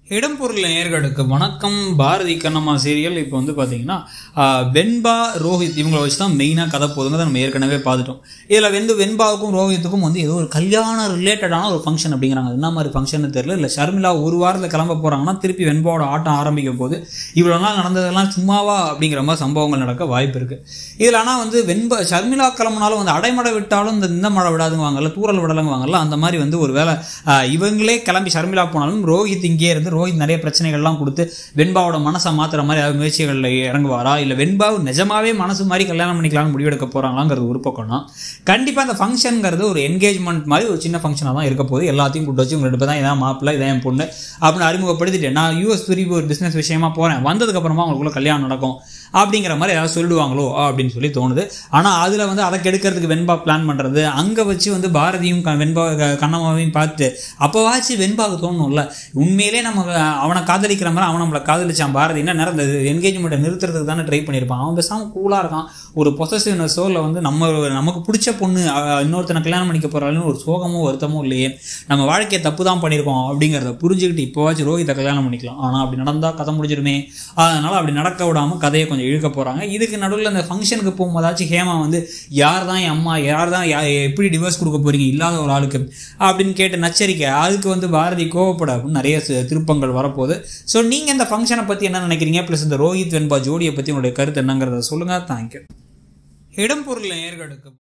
இடம்பொருள் நேயர்களுக்கு வணக்கம் பாரதி கண்ணம்மா சீரியல் இப்போ வந்து பார்த்தீங்கன்னா ஆஹ், வெண்பா ரோஹித் இவங்களை வச்சு தான் மெயினாக கதை போதுங்க நம்ம ஏற்கனவே பார்த்துட்டோம் இதில் வந்து வெண்பாவுக்கும் ரோஹித்துக்கும் வந்து ஏதோ ஒரு கல்யாணம் ரிலேட்டடான ஒரு ஃபங்க்ஷன் அப்படிங்கிறாங்க அது என்ன மாதிரி ஃபங்க்ஷன் தெரியல இல்லை ஷர்மிளா ஒரு வாரத்தில் கிளம்ப போகிறாங்கன்னா திருப்பி வெண்பாவோட ஆட்டம் ஆரம்பிக்க போது இவ்வளோ நாள் நடந்ததெல்லாம் சும்மாவா அப்படிங்கிற மாதிரி சம்பவங்கள் நடக்க வாய்ப்பு இருக்குது இதில் ஆனால் வந்து வெண்பா ஷர்மிளா கிளம்புனாலும் வந்து அடைமழை விட்டாலும் இந்த இந்த மழை விடாதுங்குவாங்கல்ல தூரல் விடலங்குவாங்கல்ல அந்த மாதிரி வந்து ஒரு வேளை ஆஹ், இவங்களே கிளம்பி ஷர்மிளா போனாலும் ரோஹித் இங்கே இருந்து ரோஹித் நிறைய பிரச்சனைகள்லாம் கொடுத்து வெண்பாவோட மனசை மாத்துற மாதிரி ஏதாவது முயற்சிகளில் இறங்குவாரா இல்லை வெண்பா நிஜமாவே மனசு மாதிரி கல்யாணம் பண்ணிக்கலாம்னு முடிவெடுக்க போகிறாங்களாங்கிறது ஒரு பக்கம்னா கண்டிப்பாக அந்த ஃபங்க்ஷனுங்கிறது ஒரு என்கேஜ்மெண்ட் மாதிரி ஒரு சின்ன ஃபங்க்ஷனாக தான் இருக்க போகுது எல்லாத்தையும் கூட்டு வச்சு உங்க ரெண்டு பேர் தான் இதான் மாப்பிள்ளை இதான் என் பொண்ணு அப்படின்னு அறிமுகப்படுத்திட்டேன் நான் யூஎஸ் துருவி ஒரு பிஸ்னஸ் விஷயமா போகிறேன் வந்ததுக்கப்புறமா அவங்களுக்குள்ள கல்யாணம் நடக்கும் அப்படிங்கிற மாதிரி ஏதாவது சொல்லிடுவாங்களோ அப்படின்னு சொல்லி தோணுது ஆனால் அதில் வந்து அதை கெடுக்கிறதுக்கு வெண்பா பிளான் பண்ணுறது அங்கே வச்சு வந்து பாரதியும் க- வெண்பா க- கண்ணம்மாவையும் பார்த்து அப்போவாச்சு வெண்பாவுக்கு தோணும்ல உண்மையிலே நம்ம அவனை காதலிக்கிற மாதிரி அவன் நம்மளை காதலிச்சான் பாரதி என்ன நேரம் இந்த என்கேஜ்மெண்ட்டை நிறுத்துறதுக்கு தானே ட்ரை பண்ணியிருப்பான் அவன் பேசாமல் கூலாக இருக்கான் ஒரு பொசசிவ்னஸோ இல்லை வந்து நம்ம நமக்கு பிடிச்ச பொண்ணு அஹ், இன்னொருத்தனை கல்யாணம் பண்ணிக்க போகிறாள்னு ஒரு சோகமோ வருத்தமோ இல்லையே நம்ம வாழ்க்கையை தப்பு தான் பண்ணியிருக்கோம் அப்படிங்கிறத புரிஞ்சுக்கிட்டு இப்போவாச்சும் ரோஹித்தை கல்யாணம் பண்ணிக்கலாம் ஆனால் அப்படி நடந்தால் கதை முடிஞ்சிருமே அதனால் அப்படி நடக்க விடாமல் கதையை கொஞ்சம் இழுக்க போகிறாங்க இதுக்கு நடுவில் இந்த ஃபங்க்ஷனுக்கு போகும்போதாச்சும் ஹேமா வந்து யார் தான் என் அம்மா யார் தான் யா- எப்படி டிவோர்ஸ் கொடுக்க போறீங்க இல்லாத ஒரு ஆளுக்கு அப்படின்னு கேட்டு நச்சரிக்கை அதுக்கு வந்து பாரதி கோவப்பட அப்படின்னு நிறைய சு- திருப்பங்கள் வரப்போகுது ஸோ நீங்கள் இந்த ஃபங்க்ஷனை பற்றி என்ன நினைக்கிறீங்க ப்ளஸ் இந்த ரோஹித் வெண்பா ஜோடியை பற்றி உங்களுடைய கருத்து என்னங்கிறத சொல்லுங்கள் தேங்க்யூ இடம்பொருள் நேயர்களுக்கு